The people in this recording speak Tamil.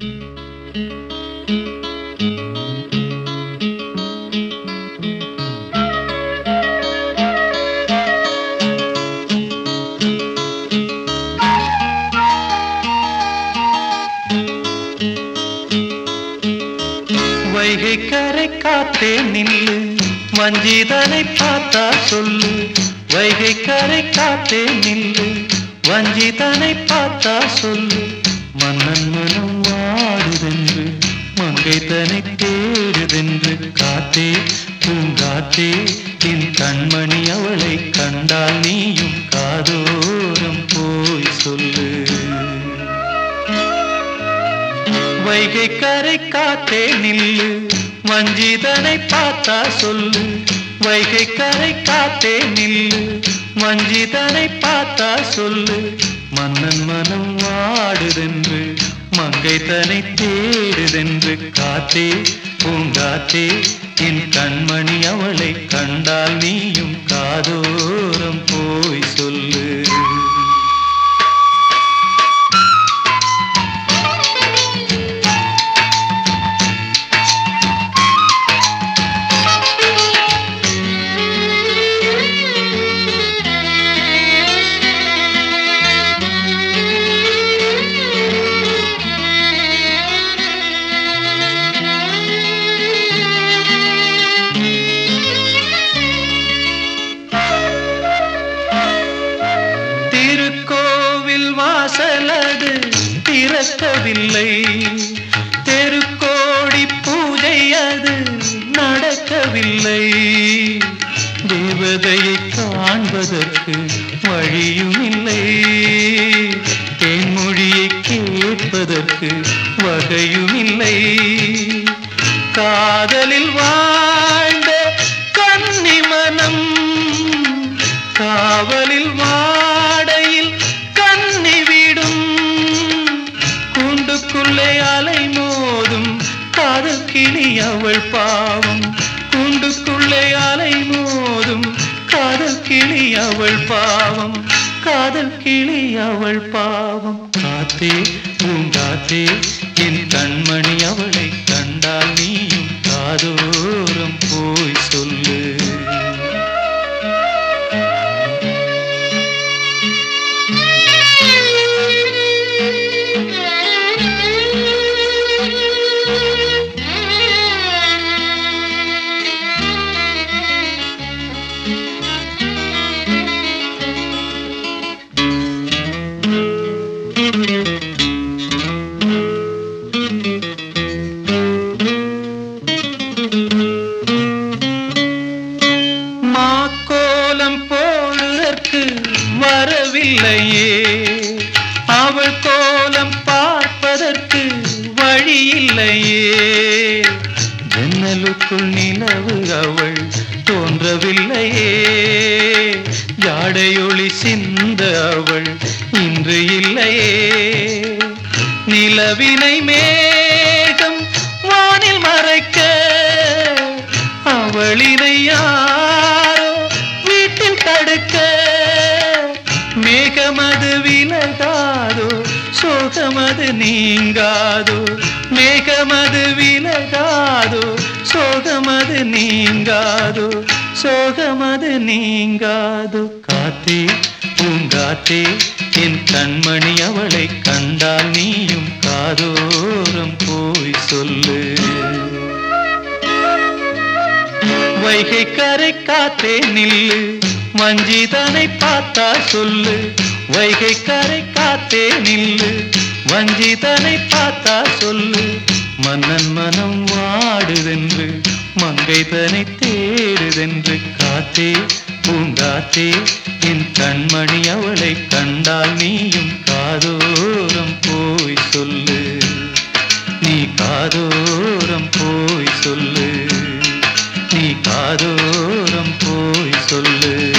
வைகை கரை காத்தே நில்லு வஞ்சிதனை பார்த்தா சொல்லு வைகை கரை காத்தே நில்லு வஞ்சிதனை பார்த்தா சொல்லு மன்னன் மனம் வாடுதென்று மங்கை தனை தேடுதென்று காத்தே பூங்காத்தே என் கண்மணி அவளை கண்டால் நீயும் காதோரம் போய் சொல்லு வைகை கரை காத்தே நில்லு வஞ்சிதனை பார்த்தா சொல்லு வைகை கரை காத்தே நில்லு வஞ்சிதனை பார்த்தா சொல்லு மன்னன் மனம் வாடுதென்று மங்கை தனை தேடுதென்று காத்தே பூங்காத்தே என் கண்மணி அவளை கண்டால் நீயும் காதோரம் போய் சொல்லு திருக்கோவில் வாசலது திறக்கவில்லை தெருக்கோடி பூஜை அது நடக்கவில்லை தேவதையை காண்பதற்கு வழியும் இல்லை தேன்மொழியை கேட்பதற்கு வகையும் இல்லை காதலில் வாழ்ந்த கன்னி மனம் காவலில் வாடையில் கண்ணி விடும் கூண்டுக்குள்ளே அலை மோதும் காதல் கிளி அவள் பாவம் கூண்டுக்குள்ளே அலை மோதும் காதல் கிளி அவள் பாவம் காதல் கிளி அவள் பாவம் காத்தே பூங்காத்தே என் கண்மணி அவளை கண்டால் நீயும் காதோரம் போய் சொல்லு மாக்கோலம் போடுதற்கு வரவில்லையே அவள் கோலம் பார்ப்பதற்கு வழி இல்லையே ஜன்னலுக்குள் நிலவு அவள் தோன்றவில்லையே ஜாடையொளி சிந்த அவள் இன்று இல்லையே நிலவினை மேகம் வானில் மறைக்க அவளினை யாரோ வீட்டில் தடுக்க மேகமது விலகாதோ சோகமது நீங்காதோ மேகமது விலகாதோ சோகமது நீங்காதோ சோகமது நீங்காதோ காத்தே பூங்காத்தே என் கண்மணி அவளை கண்டால் நீயும் காதோரம் போய் சொல்லு வைகை கரை காத்தே நில்லு வஞ்சிதனை பார்த்தா சொல்லு வைகை கரை காத்தே நில்லு வஞ்சிதனை பார்த்தா சொல்லு மன்னன் மனம் வாடுதென்று மங்கை தனை தேடுதென்று காத்தே பூங்காத்தே என் கண்மணி அவளை கண்டால் நீயும் காதோரம் போய் சொல்லு நீ காதோரம் போய் சொல்லு நீ காதோரம் போய் சொல்லு